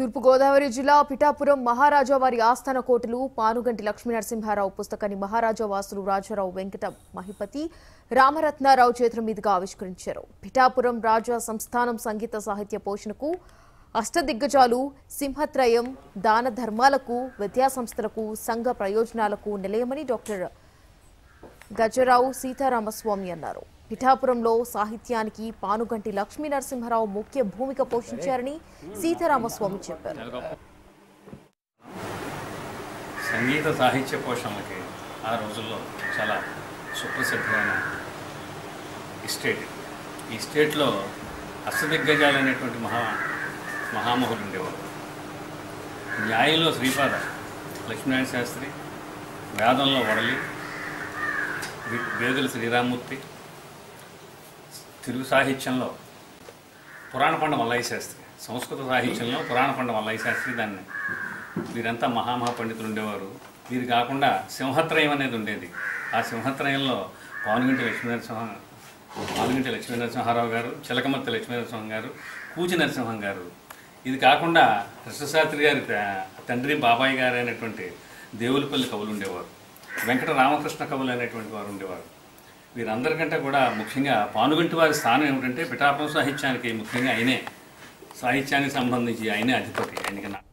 తూర్పుగోదావరి జిల్లా పిఠాపురం మహారాజా వారి ఆస్థాన కోటలు పానుగంటి లక్ష్మీనరసింహారావు పుస్తకాన్ని మహారాజా వాసులు రాజారావు వెంకట మహిపతి రామరత్నారావు చేతుల మీదుగా ఆవిష్కరించారు పిఠాపురం రాజా సంస్థానం సంగీత సాహిత్య పోషణకు అష్టదిగ్గజాలు సింహత్రయం దాన ధర్మాలకు విద్యాసంస్థలకు సంఘ ప్రయోజనాలకు నిలయమని డాక్టర్ గజరావు సీతారామస్వామి అన్నారు పిఠాపురంలో సాహిత్యానికి పానుగంటి లక్ష్మీ నరసింహారావు ముఖ్య భూమిక పోషించారని సీతారామస్వామి చెప్పారు సంగీత సాహిత్య పోషణలకి ఆ రోజుల్లో చాలా సుప్రసిద్ధమైన ఇస్టేట్ ఈ స్టేట్లో అష్టదిగ్గజాలు అనేటువంటి మహా మహామహులు ఉండేవారు న్యాయంలో శ్రీపాద లక్ష్మీనారాయణ శాస్త్రి వేదంలో వడలి వి- వేదుల శ్రీరామూర్తి తెలుగు సాహిత్యంలో పురాణ పండ మల్లయ్య శాస్త్రి సంస్కృత సాహిత్యంలో పురాణ పండ మల్లయ్య శాస్త్రి దాన్ని వీరంతా మహామహా పండితులు ఉండేవారు వీరు కాకుండా సింహత్రయం అనేది ఉండేది ఆ సింహత్రయంలో పానుగంటి లక్ష్మీనరసింహ పానుగంటి లక్ష్మీనరసింహారావు గారు చిలకమర్తి లక్ష్మీనరసింహం గారు కూచి నరసింహం గారు ఇది కాకుండా కృష్ణశాస్త్రి గారి త- తండ్రి బాబాయ్ గారు అయినటువంటి దేవులపల్లి కవులు ఉండేవారు వెంకట రామకృష్ణ కవులు అనేటువంటి వారు ఉండేవారు వీరందరికంటే కూడా ముఖ్యంగా పానుగంటి వారి స్థానం ఏమిటంటే పిఠాపురం సాహిత్యానికి ముఖ్యంగా ఆయనే సాహిత్యానికి సంబంధించి ఆయనే అధిపతి ఆయనకి నా-